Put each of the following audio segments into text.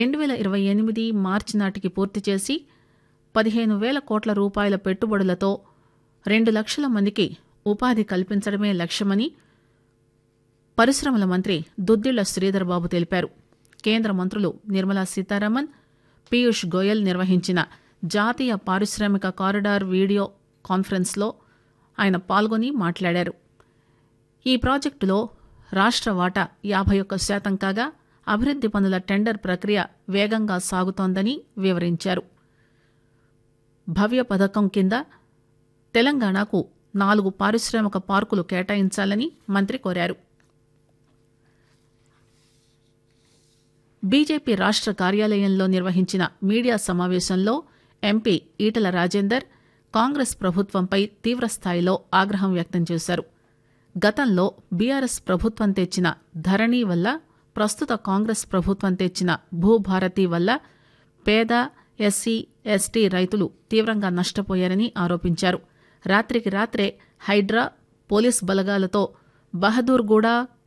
రెండు వేల ఇరవై ఎనిమిది మార్చి నాటికి పూర్తి చేసి పదిహేను వేల కోట్ల రూపాయల పెట్టుబడులతో రెండు లక్షల మందికి ఉపాధి కల్పించడమే లక్ష్యమని పరిశ్రమల మంత్రి దుద్దిళ్ల శ్రీధర్ బాబు తెలిపారు కేంద్ర మంత్రులు నిర్మలా సీతారామన్ పీయూష్ గోయల్ నిర్వహించిన జాతీయ పారిశ్రామిక కారిడార్ వీడియో కాన్ఫరెన్స్లో ఆయన పాల్గొని మాట్లాడారు ఈ ప్రాజెక్టులో రాష్ట్ర వాటా యాభై ఒక్క శాతం కాగా అభివృద్ది పనుల టెండర్ ప్రక్రియ వేగంగా సాగుతోందని వివరించారు భవ్య పథకం కింద తెలంగాణకు నాలుగు పారిశ్రామిక పార్కులు కేటాయించాలని మంత్రి కోరారు బీజేపీ రాష్ట్ర కార్యాలయంలో నిర్వహించిన మీడియా సమావేశంలో ఎంపీ ఈటల రాజేందర్ కాంగ్రెస్ ప్రభుత్వంపై తీవ్రస్థాయిలో ఆగ్రహం వ్యక్తం చేశారు గతంలో బీఆర్ఎస్ ప్రభుత్వం తెచ్చిన ధరణి వల్ల ప్రస్తుత కాంగ్రెస్ ప్రభుత్వం తెచ్చిన భూభారతి వల్ల పేద ఎస్సీ ఎస్టీ రైతులు తీవ్రంగా నష్టపోయారని ఆరోపించారు రాత్రికి రాత్రే హైడ్రా పోలీస్ బలగాలతో బహదూర్గూడ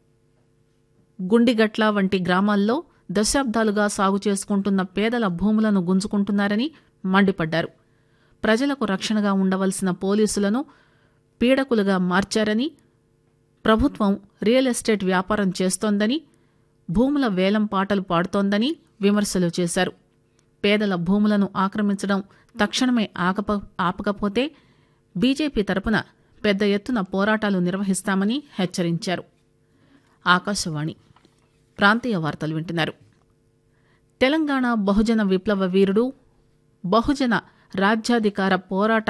గుండిగట్ల వంటి గ్రామాల్లో దశాబ్దాలుగా సాగు చేసుకుంటున్న పేదల భూములను గుంజుకుంటున్నారని మండిపడ్డారు ప్రజలకు రక్షణగా ఉండవలసిన పోలీసులను పీడకులుగా మార్చారని ప్రభుత్వం రియల్ ఎస్టేట్ వ్యాపారం చేస్తోందని భూముల వేలం పాటలు పాడుతోందని విమర్శలు చేశారు పేదల భూములను ఆక్రమించడం తక్షణమే ఆకప ఆపకపోతే బీజేపీ తరపున పెద్ద ఎత్తున పోరాటాలు నిర్వహిస్తామని హెచ్చరించారు ఆకాశవాణి ప్రాంతీయ వార్తలు వింటున్నారు తెలంగాణ బహుజన విప్లవ వీరుడు బహుజన రాజ్యాధికార పోరాట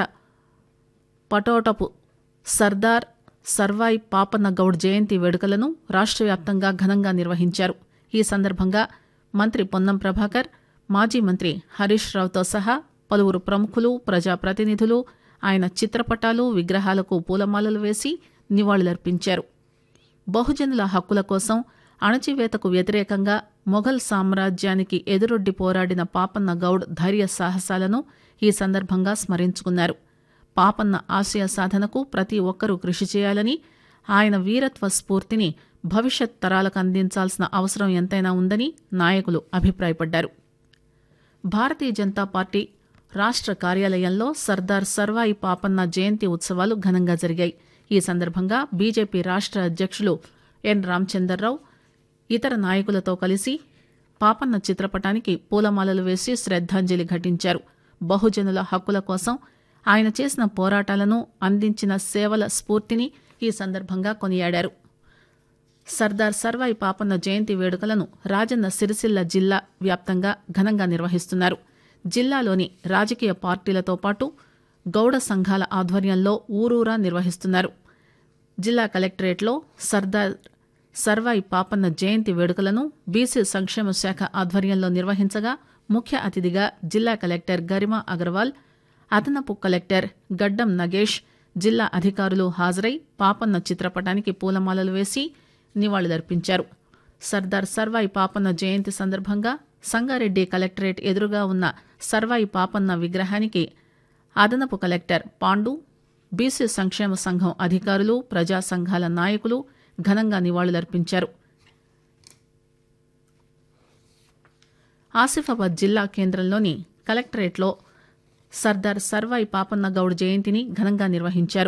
పటోటపు సర్దార్ సర్వాయి పాపన్న గౌడ్ జయంతి వేడుకలను రాష్ట్ర వ్యాప్తంగా ఘనంగా నిర్వహించారు ఈ సందర్భంగా మంత్రి పొన్నం ప్రభాకర్ మాజీ మంత్రి హరీష్ రావుతో సహా పలువురు ప్రముఖులు ప్రజాప్రతినిధులు ఆయన చిత్రపటాలు విగ్రహాలకు పూలమాలలు వేసి నివాళులర్పించారు బహుజనుల హక్కుల కోసం అణచివేతకు వ్యతిరేకంగా మొఘల్ సామ్రాజ్యానికి ఎదురొడ్డి పోరాడిన పాపన్న గౌడ్ ధైర్య సాహసాలను ఈ సందర్భంగా స్మరించుకున్నారు పాపన్న ఆశయ సాధనకు ప్రతి ఒక్కరూ కృషి చేయాలని ఆయన వీరత్వ స్ఫూర్తిని భవిష్యత్ తరాలకు అందించాల్సిన అవసరం ఎంతైనా ఉందని నాయకులు అభిప్రాయపడ్డారు భారతీయ జనతా పార్టీ రాష్ట్ర కార్యాలయంలో సర్దార్ సర్వాయి పాపన్న జయంతి ఉత్సవాలు ఘనంగా జరిగాయి ఈ సందర్భంగా బీజేపీ రాష్ట్ర అధ్యక్షులు ఎన్ రామచందర్రావు ఇతర నాయకులతో కలిసి పాపన్న చిత్రపటానికి పూలమాలలు వేసి శ్రద్ధాంజలి ఘటించారు బహుజనుల హక్కుల కోసం ఆయన చేసిన పోరాటాలను అందించిన సేవల స్ఫూర్తిని ఈ సందర్భంగా కొనియాడారు సర్దార్ సర్వాయి పాపన్న జయంతి వేడుకలను రాజన్న సిరిసిల్ల జిల్లా వ్యాప్తంగా ఘనంగా నిర్వహిస్తున్నారు జిల్లాలోని రాజకీయ పార్టీలతో పాటు గౌడ సంఘాల ఆధ్వర్యంలో ఊరూరా నిర్వహిస్తున్నారు జిల్లా కలెక్టరేట్లో సర్దార్ సర్వాయి పాపన్న జయంతి వేడుకలను బీసీ సంక్షేమ శాఖ ఆధ్వర్యంలో నిర్వహించగా ముఖ్య అతిథిగా జిల్లా కలెక్టర్ గరిమా అగర్వాల్ అదనపు కలెక్టర్ గడ్డం నగేష్ జిల్లా అధికారులు హాజరై పాపన్న చిత్రపటానికి పూలమాలలు వేసి నివాళులర్పించారు సర్దార్ సర్వాయి పాపన్న జయంతి సందర్భంగా సంగారెడ్డి కలెక్టరేట్ ఎదురుగా ఉన్న సర్వాయి పాపన్న విగ్రహానికి అదనపు కలెక్టర్ పాండు బీసీ సంక్షేమ సంఘం అధికారులు ప్రజా సంఘాల నాయకులు ఘనంగా నివాళులర్పించారు ఆసిఫాబాద్ జిల్లా కేంద్రంలోని కలెక్టరేట్లో సర్దార్ సర్వాయి పాపన్న గౌడ్ జయంతిని ఘనంగా నిర్వహించారు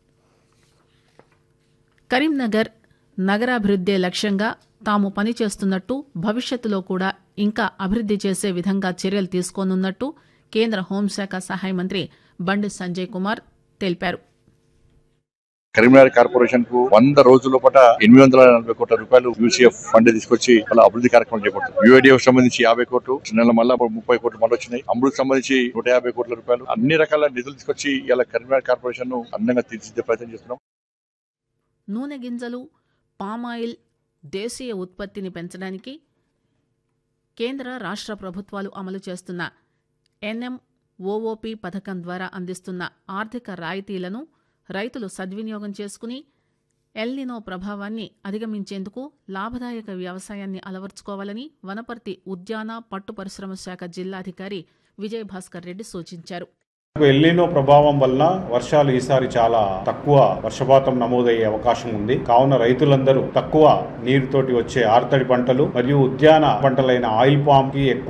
కరీంనగర్ నగరాభివృద్దే లక్ష్యంగా తాము పనిచేస్తున్నట్టు భవిష్యత్తులో కూడా ఇంకా అభివృద్ది చేసే విధంగా చర్యలు తీసుకోనున్నట్టు కేంద్ర హోంశాఖ సహాయ మంత్రి బండి సంజయ్ కుమార్ తెలిపారు కరీంనగర్ కార్పొరేషన్ కు వంద రోజుల పాట ఎనిమిది వందల నలభై కోట్ల రూపాయలు యూసీఎఫ్ ఫండ్ తీసుకొచ్చి వాళ్ళ అభివృద్ధి కార్యక్రమం చేపడుతుంది యూఐడిఎఫ్ సంబంధించి యాభై కోట్లు నెల మళ్ళా ముప్పై కోట్లు మళ్ళీ వచ్చినాయి అమృత్ సంబంధించి నూట యాభై కోట్ల రూపాయలు అన్ని రకాల నిధులు తీసుకొచ్చి ఇలా కరీంనగర్ కార్పొరేషన్ ను అందంగా తీర్చిదిద్దే ప్రయత్నం చేస్తున్నాం నూనె గింజలు పామాయిల్ దేశీయ ఉత్పత్తిని పెంచడానికి కేంద్ర రాష్ట్ర ప్రభుత్వాలు అమలు చేస్తున్న ఎన్ఎం ఓఓపి పథకం ద్వారా అందిస్తున్న ఆర్థిక రాయితీలను రైతులు సద్వినియోగం చేసుకుని ఎల్నినో ప్రభావాన్ని అధిగమించేందుకు లాభదాయక వ్యవసాయాన్ని అలవర్చుకోవాలని వనపర్తి ఉద్యాన పట్టు పరిశ్రమ శాఖ జిల్లాధికారి విజయభాస్కర్ రెడ్డి సూచించారు ఎల్లినో ప్రభావం వల్ల వర్షాలు ఈసారి చాలా తక్కువ వర్షపాతం నమోదయ్యే అవకాశం ఉంది కావున రైతులందరూ తక్కువ నీరుతోటి వచ్చే ఆర్తడి పంటలు మరియు ఉద్యాన పంటలైన ఆయిల్ పామ్ కి ఎక్కువ